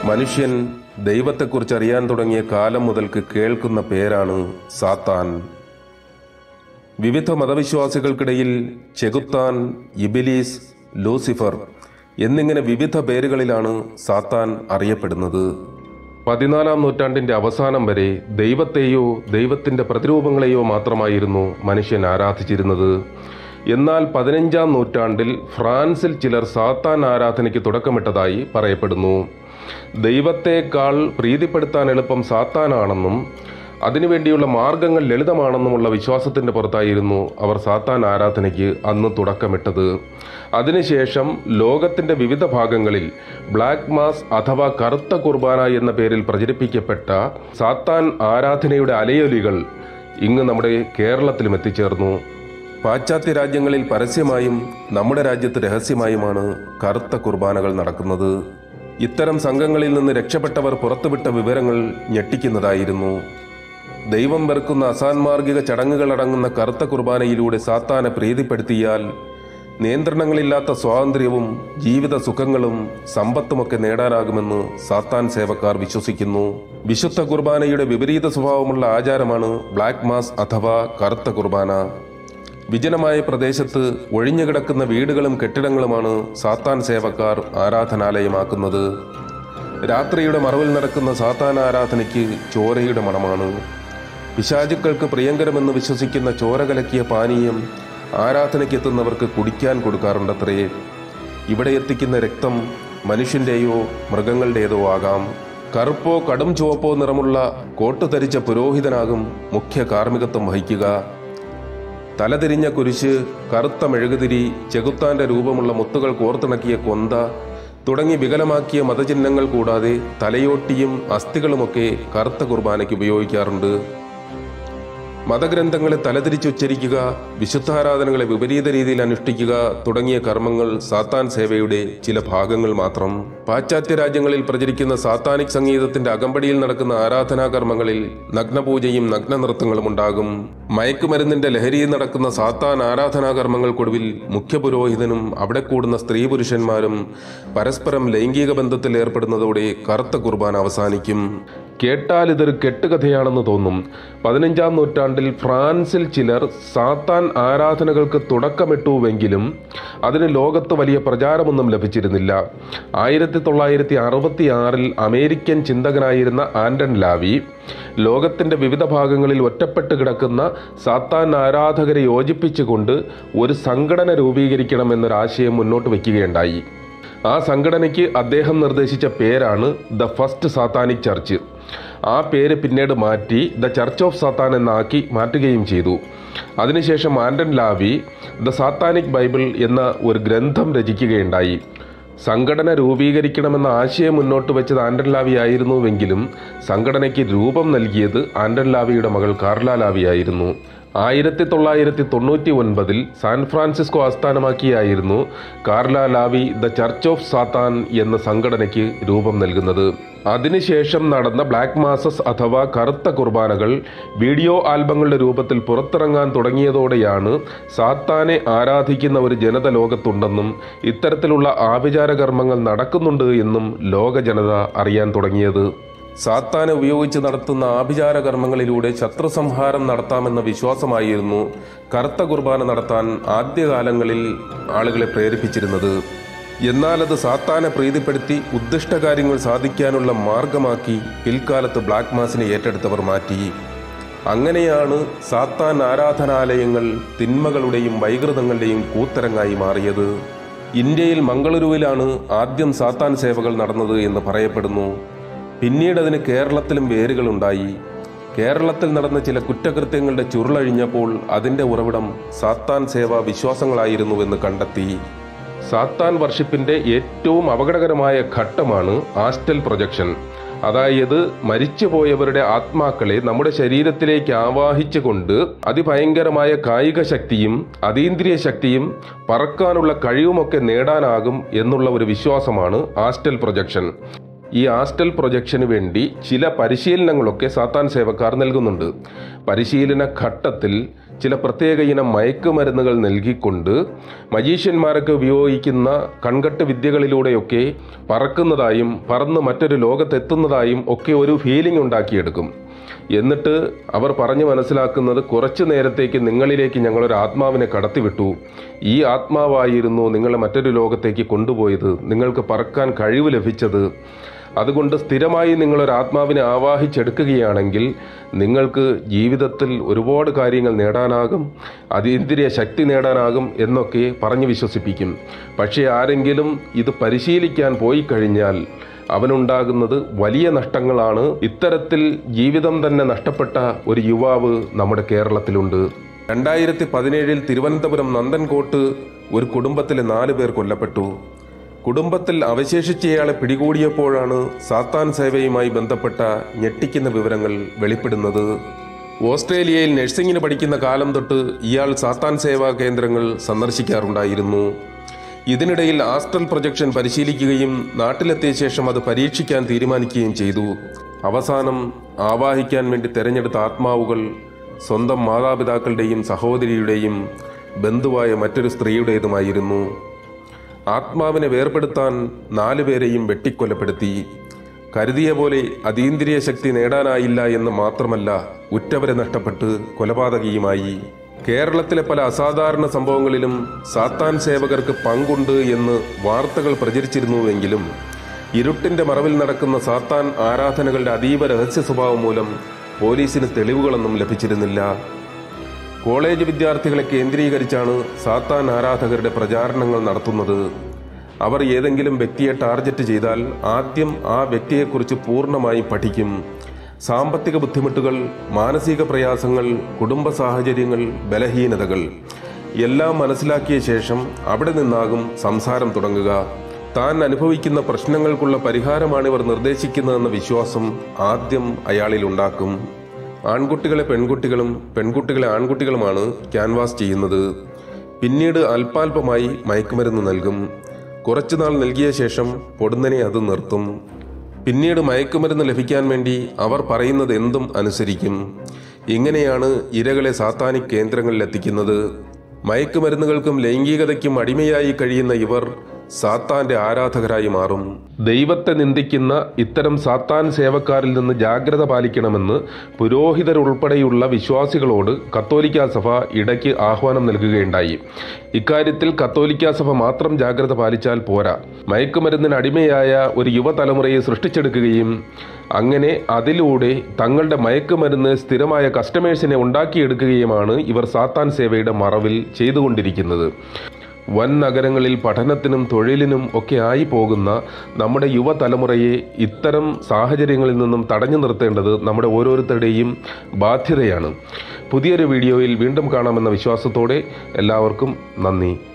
മനുഷ്യൻ ദൈവത്തെക്കുറിച്ച് അറിയാൻ തുടങ്ങിയ കാലം മുതൽക്ക് കേൾക്കുന്ന പേരാണ് സാത്താൻ വിവിധ മതവിശ്വാസികൾക്കിടയിൽ ചെകുത്താൻ ഇബിലീസ് ലൂസിഫർ എന്നിങ്ങനെ വിവിധ പേരുകളിലാണ് സാത്താൻ അറിയപ്പെടുന്നത് പതിനാലാം നൂറ്റാണ്ടിന്റെ അവസാനം വരെ ദൈവത്തെയോ ദൈവത്തിന്റെ പ്രതിരൂപങ്ങളെയോ മാത്രമായിരുന്നു മനുഷ്യൻ ആരാധിച്ചിരുന്നത് എന്നാൽ പതിനഞ്ചാം നൂറ്റാണ്ടിൽ ഫ്രാൻസിൽ ചിലർ സാത്താൻ ആരാധനയ്ക്ക് തുടക്കമിട്ടതായി പറയപ്പെടുന്നു ദൈവത്തെക്കാൾ പ്രീതിപ്പെടുത്താൻ എളുപ്പം സാത്താനാണെന്നും അതിനുവേണ്ടിയുള്ള മാർഗങ്ങൾ ലളിതമാണെന്നുമുള്ള വിശ്വാസത്തിന്റെ പുറത്തായിരുന്നു അവർ സാത്താൻ ആരാധനയ്ക്ക് അന്ന് തുടക്കമിട്ടത് അതിനുശേഷം ലോകത്തിന്റെ വിവിധ ഭാഗങ്ങളിൽ ബ്ലാക്ക് മാസ് അഥവാ കറുത്ത കുർബാന എന്ന പേരിൽ പ്രചരിപ്പിക്കപ്പെട്ട സാത്താൻ ആരാധനയുടെ അലയൊലികൾ ഇങ്ങ് നമ്മുടെ കേരളത്തിലും എത്തിച്ചേർന്നു പാശ്ചാത്യ രാജ്യങ്ങളിൽ പരസ്യമായും നമ്മുടെ രാജ്യത്ത് രഹസ്യമായുമാണ് കറുത്ത കുർബാനകൾ നടക്കുന്നത് ഇത്തരം സംഘങ്ങളിൽ നിന്ന് രക്ഷപ്പെട്ടവർ പുറത്തുവിട്ട വിവരങ്ങൾ ഞെട്ടിക്കുന്നതായിരുന്നു ദൈവം വെറുക്കുന്ന അസാൻമാർഗിക ചടങ്ങുകൾ അടങ്ങുന്ന കറുത്ത കുർബാനയിലൂടെ സാത്താനെ പ്രീതിപ്പെടുത്തിയാൽ നിയന്ത്രണങ്ങളില്ലാത്ത സ്വാതന്ത്ര്യവും ജീവിത സുഖങ്ങളും സമ്പത്തുമൊക്കെ നേടാനാകുമെന്ന് സാത്താൻ സേവക്കാർ വിശ്വസിക്കുന്നു വിശുദ്ധ കുർബാനയുടെ വിപരീത സ്വഭാവമുള്ള ആചാരമാണ് ബ്ലാക്ക് മാസ് അഥവാ കറുത്ത കുർബാന വിജനമായ പ്രദേശത്ത് ഒഴിഞ്ഞുകിടക്കുന്ന വീടുകളും കെട്ടിടങ്ങളുമാണ് സാത്താൻ സേവക്കാർ ആരാധനാലയമാക്കുന്നത് രാത്രിയുടെ മറവിൽ നടക്കുന്ന സാത്താൻ ആരാധനയ്ക്ക് ചോരയുടെ മണമാണ് പിശാചുക്കൾക്ക് പ്രിയങ്കരമെന്ന് വിശ്വസിക്കുന്ന ചോര കലക്കിയ പാനീയം ആരാധനയ്ക്കെത്തുന്നവർക്ക് കുടിക്കാൻ കൊടുക്കാറുണ്ടത്രേ ഇവിടെ എത്തിക്കുന്ന രക്തം മനുഷ്യന്റെയോ മൃഗങ്ങളുടേതോ ആകാം കറുപ്പോ കടും ചുവപ്പോ നിറമുള്ള കോട്ട് ധരിച്ച പുരോഹിതനാകും മുഖ്യ കാർമ്മികത്വം വഹിക്കുക തലതിരിഞ്ഞ കുരിശ് കറുത്ത മെഴുകുതിരി ചെകുത്താന്റെ രൂപമുള്ള മുത്തുകൾ കോർത്തിണക്കിയ കൊന്ത തുടങ്ങി വികലമാക്കിയ മതചിഹ്നങ്ങൾ കൂടാതെ തലയോട്ടിയും അസ്ഥികളുമൊക്കെ കറുത്ത കുർബാനയ്ക്ക് ഉപയോഗിക്കാറുണ്ട് മതഗ്രന്ഥങ്ങളെ തലതിരിച്ചുച്ചരിക്കുക വിശുദ്ധാരാധനകളെ വിപരീത രീതിയിൽ അനുഷ്ഠിക്കുക തുടങ്ങിയ കർമ്മങ്ങൾ സാത്താൻ സേവയുടെ ചില ഭാഗങ്ങൾ മാത്രം പാശ്ചാത്യ രാജ്യങ്ങളിൽ പ്രചരിക്കുന്ന സാത്താനിക് സംഗീതത്തിന്റെ അകമ്പടിയിൽ നടക്കുന്ന ആരാധനാ കർമ്മങ്ങളിൽ നഗ്നപൂജയും നഗ്നനൃത്തങ്ങളും ഉണ്ടാകും മയക്കുമരുന്നിന്റെ ലഹരിയിൽ നടക്കുന്ന സാത്താൻ ആരാധനാ കർമ്മങ്ങൾക്കൊടുവിൽ മുഖ്യപുരോഹിതനും അവിടെ കൂടുന്ന സ്ത്രീ പുരുഷന്മാരും പരസ്പരം ലൈംഗിക ബന്ധത്തിൽ ഏർപ്പെടുന്നതോടെ കറുത്ത കുർബാന അവസാനിക്കും കേട്ടാൽ ഇതൊരു കെട്ടുകഥയാണെന്ന് തോന്നും പതിനഞ്ചാം നൂറ്റാണ്ടിൽ ഫ്രാൻസിൽ ചിലർ സാത്താൻ ആരാധനകൾക്ക് തുടക്കമിട്ടുവെങ്കിലും അതിന് ലോകത്ത് വലിയ പ്രചാരമൊന്നും ലഭിച്ചിരുന്നില്ല ആയിരത്തി തൊള്ളായിരത്തി അറുപത്തി ആറിൽ അമേരിക്കൻ ചിന്തകനായിരുന്ന ആൻഡൺ ലാവി ലോകത്തിന്റെ വിവിധ ഭാഗങ്ങളിൽ ഒറ്റപ്പെട്ട് കിടക്കുന്ന സാത്താൻ ആരാധകരെ യോജിപ്പിച്ചുകൊണ്ട് ഒരു സംഘടന രൂപീകരിക്കണമെന്നൊരാശയം മുന്നോട്ട് വയ്ക്കുകയുണ്ടായി ആ സംഘടനയ്ക്ക് അദ്ദേഹം നിർദ്ദേശിച്ച പേരാണ് ദ ഫസ്റ്റ് സാത്താനിക് ചർച്ച് ആ പേര് പിന്നീട് മാറ്റി ദ ചർച്ച് ഓഫ് സാത്താൻ എന്നാക്കി മാറ്റുകയും ചെയ്തു അതിനുശേഷം Anton LaVey the Satanic Bible എന്ന ഒരു ഗ്രന്ഥം രചിക്കുകയുണ്ടായി സംഘടന രൂപീകരിക്കണമെന്ന ആശയം മുന്നോട്ട് വെച്ചത് ആൻഡൻ ലാവി ആയിരുന്നുവെങ്കിലും സംഘടനയ്ക്ക് രൂപം നൽകിയത് ആൻഡൻ ലാവിയുടെ മകൾ കാർല ലാവി ആയിരുന്നു ആയിരത്തി തൊള്ളായിരത്തി തൊണ്ണൂറ്റി ഒൻപതിൽ സാൻ ഫ്രാൻസിസ്കോ ആസ്ഥാനമാക്കിയായിരുന്നു Karla LaVey the church of Satan എന്ന സംഘടനയ്ക്ക് രൂപം നൽകുന്നത് അതിനുശേഷം നടന്ന ബ്ലാക്ക് മാസസ് അഥവാ കറുത്ത കുർബാനകൾ വീഡിയോ ആൽബങ്ങളുടെ രൂപത്തിൽ പുറത്തിറങ്ങാൻ തുടങ്ങിയതോടെയാണ് സാത്താനെ ആരാധിക്കുന്ന ഒരു ജനത ലോകത്തുണ്ടെന്നും ഇത്തരത്തിലുള്ള ആഭിചാര കർമ്മങ്ങൾ നടക്കുന്നുണ്ട് എന്നും ലോക ജനത അറിയാൻ തുടങ്ങിയത് സാത്താനെ ഉപയോഗിച്ച് നടത്തുന്ന ആഭിചാര കർമ്മങ്ങളിലൂടെ ശത്രുസംഹാരം നടത്താമെന്ന വിശ്വാസമായിരുന്നു കറുത്ത കുർബാന നടത്താൻ ആദ്യകാലങ്ങളിൽ ആളുകളെ പ്രേരിപ്പിച്ചിരുന്നത് എന്നാൽ അത് സാത്താനെ പ്രീതിപ്പെടുത്തി ഉദ്ദിഷ്ടകാര്യങ്ങൾ സാധിക്കാനുള്ള മാർഗമാക്കി പിൽക്കാലത്ത് ബ്ലാക്ക് മാസിനെ ഏറ്റെടുത്തവർ മാറ്റി അങ്ങനെയാണ് സാത്താൻ ആരാധനാലയങ്ങൾ തിന്മകളുടെയും വൈകൃതങ്ങളുടെയും കൂത്തരങ്ങായി മാറിയത് ഇന്ത്യയിൽ മംഗളൂരുവിലാണ് ആദ്യം സാത്താൻ സേവകൾ നടന്നത് എന്ന് പറയപ്പെടുന്നു പിന്നീട് അതിന് കേരളത്തിലും വേരുകളുണ്ടായി കേരളത്തിൽ നടന്ന ചില കുറ്റകൃത്യങ്ങളുടെ ചുരുളഴിഞ്ഞപ്പോൾ അതിന്റെ ഉറവിടം സാത്താൻ സേവാ വിശ്വാസങ്ങളായിരുന്നുവെന്ന് കണ്ടെത്തി സാത്താൻ വർഷിപ്പിന്റെ ഏറ്റവും അപകടകരമായ ഘട്ടമാണ് ആസ്റ്റൽ പ്രൊജക്ഷൻ അതായത് മരിച്ചുപോയവരുടെ ആത്മാക്കളെ നമ്മുടെ ശരീരത്തിലേക്ക് ആവാഹിച്ചുകൊണ്ട് അതിഭയങ്കരമായ കായിക ശക്തിയും അതീന്ദ്രിയ ശക്തിയും പറക്കാനുള്ള കഴിവുമൊക്കെ നേടാനാകും എന്നുള്ള ഒരു വിശ്വാസമാണ് ആസ്റ്റൽ പ്രൊജക്ഷൻ ഈ ആസ്റ്റൽ പ്രൊജക്ഷന് വേണ്ടി ചില പരിശീലനങ്ങളൊക്കെ സാത്താൻ സേവക്കാർ നൽകുന്നുണ്ട് പരിശീലന ഘട്ടത്തിൽ ചില പ്രത്യേക ഇനം മയക്കുമരുന്നുകൾ നൽകിക്കൊണ്ട് മജീഷ്യന്മാരൊക്കെ ഉപയോഗിക്കുന്ന കൺകെട്ട് വിദ്യകളിലൂടെയൊക്കെ പറക്കുന്നതായും പറന്ന് മറ്റൊരു ലോകത്തെത്തുന്നതായും ഒക്കെ ഒരു ഫീലിംഗ് ഉണ്ടാക്കിയെടുക്കും എന്നിട്ട് അവർ പറഞ്ഞു മനസ്സിലാക്കുന്നത് കുറച്ചു നേരത്തേക്ക് നിങ്ങളിലേക്ക് ഞങ്ങളൊരു ആത്മാവിനെ കടത്തിവിട്ടു ഈ ആത്മാവായിരുന്നു നിങ്ങളെ മറ്റൊരു ലോകത്തേക്ക് കൊണ്ടുപോയത് നിങ്ങൾക്ക് പറക്കാൻ കഴിവ് ലഭിച്ചത് അതുകൊണ്ട് സ്ഥിരമായി നിങ്ങളൊരു ആത്മാവിനെ ആവാഹിച്ചെടുക്കുകയാണെങ്കിൽ നിങ്ങൾക്ക് ജീവിതത്തിൽ ഒരുപാട് കാര്യങ്ങൾ നേടാനാകും അതീന്ദ്രിയ ശക്തി നേടാനാകും എന്നൊക്കെ പറഞ്ഞു വിശ്വസിപ്പിക്കും പക്ഷേ ആരെങ്കിലും ഇത് പരിശീലിക്കാൻ പോയി കഴിഞ്ഞാൽ അവനുണ്ടാകുന്നത് വലിയ നഷ്ടങ്ങളാണ് ഇത്തരത്തിൽ ജീവിതം തന്നെ നഷ്ടപ്പെട്ട ഒരു യുവാവ് നമ്മുടെ കേരളത്തിലുണ്ട് രണ്ടായിരത്തി പതിനേഴിൽ തിരുവനന്തപുരം നന്ദൻകോട്ട് ഒരു കുടുംബത്തിലെ നാല് പേർ കൊല്ലപ്പെട്ടു കുടുംബത്തിൽ അവശേഷിച്ചയാളെ പിടികൂടിയപ്പോഴാണ് സാത്താൻ സേവയുമായി ബന്ധപ്പെട്ട ഞെട്ടിക്കുന്ന വിവരങ്ങൾ വെളിപ്പെടുന്നത് ഓസ്ട്രേലിയയിൽ നഴ്സിംഗിന് പഠിക്കുന്ന കാലം തൊട്ട് ഇയാൾ സാത്താൻ സേവാ കേന്ദ്രങ്ങൾ സന്ദർശിക്കാറുണ്ടായിരുന്നു ഇതിനിടയിൽ ആസ്ട്രൽ പ്രൊജക്ഷൻ പരിശീലിക്കുകയും നാട്ടിലെത്തിയ ശേഷം അത് പരീക്ഷിക്കാൻ തീരുമാനിക്കുകയും ചെയ്തു അവസാനം ആവാഹിക്കാൻ വേണ്ടി തെരഞ്ഞെടുത്ത ആത്മാവുകൾ സ്വന്തം മാതാപിതാക്കളുടെയും സഹോദരിയുടെയും ബന്ധുവായ മറ്റൊരു സ്ത്രീയുടേതുമായിരുന്നു ആത്മാവിനെ വേർപെടുത്താൻ നാലുപേരെയും വെട്ടിക്കൊലപ്പെടുത്തി കരുതിയ പോലെ അതീന്ദ്രിയ ശക്തി നേടാനായില്ല എന്ന് മാത്രമല്ല ഉറ്റവരെ നഷ്ടപ്പെട്ട് കൊലപാതകിയുമായി കേരളത്തിലെ പല അസാധാരണ സംഭവങ്ങളിലും സാത്താൻ സേവകർക്ക് പങ്കുണ്ട് എന്ന് വാർത്തകൾ പ്രചരിച്ചിരുന്നുവെങ്കിലും ഇരുട്ടിന്റെ മറവിൽ നടക്കുന്ന സാത്താൻ ആരാധനകളുടെ അതീവ രഹസ്യ സ്വഭാവം മൂലം പോലീസിന് തെളിവുകളൊന്നും ലഭിച്ചിരുന്നില്ല കോളേജ് വിദ്യാർത്ഥികളെ കേന്ദ്രീകരിച്ചാണ് സാത്താൻ ആരാധകരുടെ പ്രചാരണങ്ങൾ നടത്തുന്നത് അവർ ഏതെങ്കിലും വ്യക്തിയെ ടാർഗറ്റ് ചെയ്താൽ ആദ്യം ആ വ്യക്തിയെക്കുറിച്ച് പൂർണ്ണമായി പഠിക്കും സാമ്പത്തിക ബുദ്ധിമുട്ടുകൾ മാനസിക പ്രയാസങ്ങൾ കുടുംബ സാഹചര്യങ്ങൾ ബലഹീനതകൾ എല്ലാം മനസ്സിലാക്കിയ ശേഷം അവിടെ നിന്നാകും സംസാരം തുടങ്ങുക താൻ അനുഭവിക്കുന്ന പ്രശ്നങ്ങൾക്കുള്ള പരിഹാരമാണ് ഇവർ നിർദ്ദേശിക്കുന്നതെന്ന വിശ്വാസം ആദ്യം അയാളിൽ ഉണ്ടാക്കും ആൺകുട്ടികളെ പെൺകുട്ടികളും പെൺകുട്ടികളെ ആൺകുട്ടികളുമാണ് ക്യാൻവാസ് ചെയ്യുന്നത് പിന്നീട് അല്പാൽപമായി മയക്കുമരുന്ന് നൽകും കുറച്ചുനാൾ നൽകിയ ശേഷം പൊടുന്നനെ അത് നിർത്തും പിന്നീട് മയക്കുമരുന്ന് ലഭിക്കാൻ വേണ്ടി അവർ പറയുന്നത് എന്തും അനുസരിക്കും ഇങ്ങനെയാണ് ഇരകളെ സാത്താനിക് കേന്ദ്രങ്ങളിൽ എത്തിക്കുന്നത് മയക്കുമരുന്നുകൾക്കും ലൈംഗികതയ്ക്കും അടിമയായി കഴിയുന്ന ഇവർ സാത്താന്റെ ആരാധകരായി മാറും ദൈവത്തെ നിന്ദിക്കുന്ന ഇത്തരം സാത്താൻ സേവക്കാരിൽ നിന്ന് ജാഗ്രത പാലിക്കണമെന്ന് പുരോഹിതരുൾപ്പെടെയുള്ള വിശ്വാസികളോട് കത്തോലിക്ക സഭ ഇടയ്ക്ക് ആഹ്വാനം നൽകുകയുണ്ടായി ഇക്കാര്യത്തിൽ കത്തോലിക്ക സഭ മാത്രം ജാഗ്രത പാലിച്ചാൽ പോരാ മയക്കുമരുന്നിന് അടിമയായ ഒരു യുവതലമുറയെ സൃഷ്ടിച്ചെടുക്കുകയും അങ്ങനെ അതിലൂടെ തങ്ങളുടെ മയക്കുമരുന്ന് സ്ഥിരമായ കസ്റ്റമേഴ്സിനെ ഉണ്ടാക്കിയെടുക്കുകയുമാണ് ഇവർ സാത്താൻ സേവയുടെ മറവിൽ ചെയ്തുകൊണ്ടിരിക്കുന്നത് വൻ നഗരങ്ങളിൽ പഠനത്തിനും തൊഴിലിനും ഒക്കെ ആയി പോകുന്ന നമ്മുടെ യുവതലമുറയെ ഇത്തരം സാഹചര്യങ്ങളിൽ നിന്നും തടഞ്ഞു നിർത്തേണ്ടത് നമ്മുടെ ഓരോരുത്തരുടെയും ബാധ്യതയാണ് പുതിയൊരു വീഡിയോയിൽ വീണ്ടും കാണാമെന്ന വിശ്വാസത്തോടെ എല്ലാവർക്കും നന്ദി